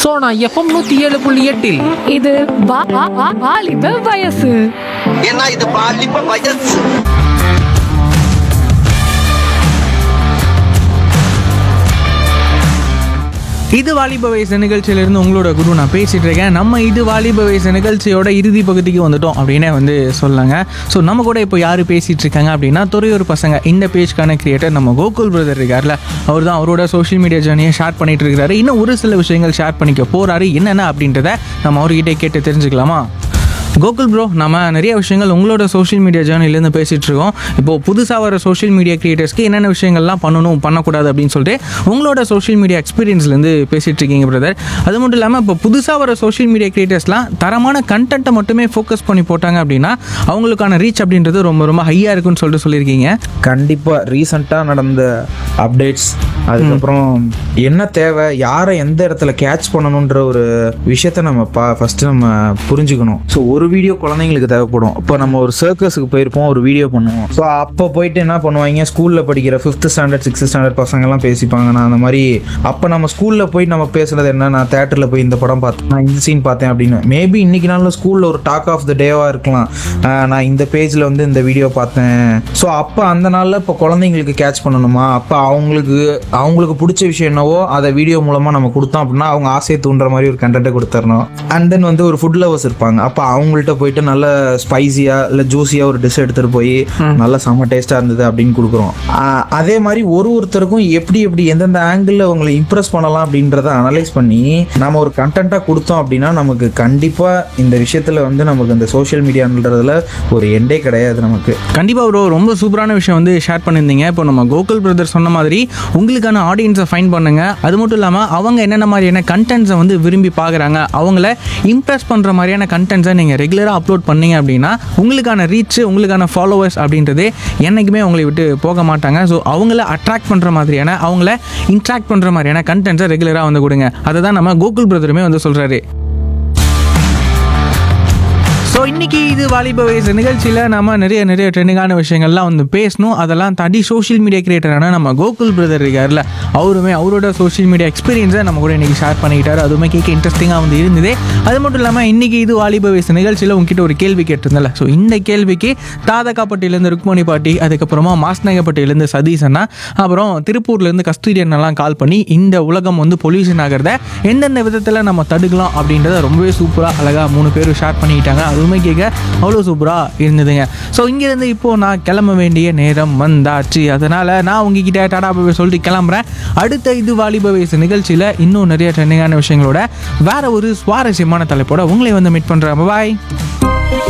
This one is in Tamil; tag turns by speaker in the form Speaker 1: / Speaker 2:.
Speaker 1: சோனா எஃப்எம் நூத்தி ஏழு புள்ளி எட்டில்
Speaker 2: இது வா- வா- வா- வாலிப வயசு
Speaker 3: ஏன்னா இது பாலிப்ப வயசு
Speaker 4: இது வாலிப வயசு நிகழ்ச்சியிலிருந்து உங்களோட குரு நான் பேசிட்டு இருக்கேன் நம்ம இது வாலிப வயசு நிகழ்ச்சியோட இறுதி பகுதிக்கு வந்துட்டோம் அப்படின்னே வந்து சொல்லாங்க ஸோ நம்ம கூட இப்போ யார் பேசிட்டு இருக்காங்க அப்படின்னா துறையூர் பசங்க இந்த பேஜ்க்கான கிரியேட்டர் நம்ம கோகுல் பிரதர் இருக்கார்ல அவர் தான் அவரோட சோஷியல் மீடியா ஜேர்னியை ஷேர் பண்ணிட்டு இருக்காரு இன்னும் ஒரு சில விஷயங்கள் ஷேர் பண்ணிக்க போறாரு என்னென்ன அப்படின்றத நம்ம அவர்கிட்ட கேட்டு தெரிஞ்சுக்கலாமா கோகுல் ப்ரோ நம்ம நிறைய விஷயங்கள் உங்களோட சோஷியல் மீடியா ஜேர்னிலேருந்து பேசிகிட்டு இருக்கோம் இப்போது புதுசாக வர சோஷியல் மீடியா கிரியேட்டர்ஸ்க்கு என்னென்ன விஷயங்கள்லாம் பண்ணணும் பண்ணக்கூடாது அப்படின்னு சொல்லிட்டு உங்களோட சோஷியல் மீடியா எக்ஸ்பீரியன்ஸ்லேருந்து பேசிகிட்டு இருக்கீங்க பிரதர் அது மட்டும் இல்லாமல் இப்போ புதுசாக வர சோஷியல் மீடியா கிரியேட்டர்ஸ்லாம் தரமான கண்டென்ட்டை மட்டுமே ஃபோக்கஸ் பண்ணி போட்டாங்க அப்படின்னா அவங்களுக்கான ரீச் அப்படின்றது ரொம்ப ரொம்ப ஹையாக இருக்குன்னு சொல்லிட்டு சொல்லியிருக்கீங்க
Speaker 5: கண்டிப்பாக ரீசண்டாக நடந்த அப்டேட்ஸ் அதுக்கப்புறம் என்ன தேவை யாரை எந்த இடத்துல கேட்ச் பண்ணணுன்ற ஒரு விஷயத்த நம்ம பா ஃபஸ்ட்டு நம்ம புரிஞ்சுக்கணும் ஸோ ஒரு வீடியோ குழந்தைங்களுக்கு தேவைப்படும் இப்போ நம்ம ஒரு சர்க்கஸுக்கு போயிருப்போம் ஒரு வீடியோ பண்ணுவோம் ஸோ அப்போ போயிட்டு என்ன பண்ணுவாங்க ஸ்கூலில் படிக்கிற ஃபிஃப்த் ஸ்டாண்டர்ட் சிக்ஸ்த் ஸ்டாண்டர்ட் பசங்கள்லாம் பேசிப்பாங்க நான் அந்த மாதிரி அப்போ நம்ம ஸ்கூலில் போய் நம்ம பேசுனது என்ன நான் தேட்டரில் போய் இந்த படம் பார்த்தேன் நான் இந்த சீன் பார்த்தேன் அப்படின்னு மேபி இன்னைக்கு நாளில் ஸ்கூலில் ஒரு டாக் ஆஃப் த டேவாக இருக்கலாம் ஆஹ் நான் இந்த பேஜில் வந்து இந்த வீடியோ பார்த்தேன் ஸோ அப்போ அந்த நாளில் இப்போ குழந்தைங்களுக்கு கேட்ச் பண்ணணுமா அப்போ அவங்களுக்கு அவங்களுக்கு பிடிச்ச விஷயம் என்னவோ அதை வீடியோ மூலமாக நம்ம கொடுத்தோம் அப்படின்னா அவங்க ஆசையை தூண்டுற மாதிரி ஒரு கண்டென்ட்டை கொடுத்துடணும் அண்ட் தென் வந்து ஒரு ஃபுட் லவர்ஸ் இருப்பாங்க அப்போ அவங்கள்ட்ட போயிட்டு நல்ல ஸ்பைசியாக இல்லை ஜூஸியாக ஒரு டிஷ் எடுத்துகிட்டு போய் நல்ல செம்ம டேஸ்ட்டாக இருந்தது அப்படின்னு கொடுக்குறோம் ஆஹ் அதே மாதிரி ஒரு ஒருத்தருக்கும் எப்படி எப்படி எந்தெந்த ஆங்கிளில் அவங்களை இம்ப்ரெஸ் பண்ணலாம் அப்படின்றத அனலைஸ் பண்ணி நம்ம ஒரு கண்டென்ட்டாக கொடுத்தோம் அப்படின்னா நமக்கு கண்டிப்பாக இந்த விஷயத்தில் வந்து நமக்கு இந்த சோஷியல் மீடியான்றதுல ஒரு எண்டே கிடையாது நமக்கு
Speaker 4: கண்டிப்பாக ப்ரோ ரொம்ப சூப்பரான விஷயம் வந்து ஷேர் பண்ணியிருந்தீங்க இப்போ நம்ம கோகுல் பிரதர் சொன்ன மாதிரி உங்களுக்கான ஆடியன்ஸை ஃபைன் பண்ணுங்க அது மட்டும் இல்லாமல் அவங்க என்னென்ன மாதிரியான கண்டென்ட்ஸை வந்து விரும்பி பார்க்குறாங்க அவங்கள இம்ப்ரெஸ் பண்ணுற மாதிரியான கண்டென்ட்ஸை நீங்கள் ரெகுலராக அப்லோட் பண்ணீங்க அப்படின்னா உங்களுக்கான ரீச் உங்களுக்கான ஃபாலோவர்ஸ் அப்படின்றது என்றைக்குமே உங்களை விட்டு போக மாட்டாங்க ஸோ அவங்கள அட்ராக்ட் பண்ணுற மாதிரியான அவங்கள இன்ட்ராக்ட் பண்ணுற மாதிரியான கண்டென்ட்ஸை ரெகுலராக வந்து கொடுங்க அதை தான் நம்ம கோகுல் பிரதருமே வந்து சொல்கிறாரு ஸோ இன்னைக்கு இது வாலிப வயசு நிகழ்ச்சியில் நம்ம நிறைய நிறைய ட்ரெண்டிங்கான விஷயங்கள்லாம் வந்து பேசணும் அதெல்லாம் தாண்டி சோஷியல் மீடியா கிரியேட்டரான நம்ம கோகுல் பிரதர் இருக்கார்ல அவருமே அவரோட சோஷியல் மீடியா எக்ஸ்பீரியன்ஸை நம்ம கூட இன்னைக்கு ஷேர் பண்ணிக்கிட்டாரு அதுவுமே கேட்க இன்ட்ரெஸ்டிங்காக வந்து இருந்தது அது மட்டும் இல்லாமல் இன்னைக்கு இது வாலிப வயசு நிகழ்ச்சியில் உங்ககிட்ட ஒரு கேள்வி கேட்டிருந்தல ஸோ இந்த கேள்விக்கு தாதகாப்பட்டியிலேருந்து ருக்மணி பாட்டி அதுக்கப்புறமா மாஸ்நகப்பட்டியிலேருந்து சதீஷ் அண்ணா அப்புறம் திருப்பூர்லேருந்து கஸ்தூரி அண்ணெல்லாம் கால் பண்ணி இந்த உலகம் வந்து பொல்யூஷன் ஆகிறத எந்தெந்த விதத்தில் நம்ம தடுக்கலாம் அப்படின்றத ரொம்பவே சூப்பராக அழகாக மூணு பேரும் ஷேர் பண்ணிக்கிட்டாங்க அதுவுமே கேட்க அவ்வளோ சூப்பராக இருந்ததுங்க ஸோ இங்கேருந்து இப்போது நான் கிளம்ப வேண்டிய நேரம் வந்தாச்சு அதனால் நான் உங்ககிட்ட டாடா பாபா சொல்லிட்டு கிளம்புறேன் அடுத்த இது வாலிப வயசு நிகழ்ச்சியில் இன்னும் நிறைய ட்ரெண்டிங்கான விஷயங்களோட வேற ஒரு சுவாரஸ்யமான தலைப்போட உங்களை வந்து மீட் பண்ணுறேன் பாய்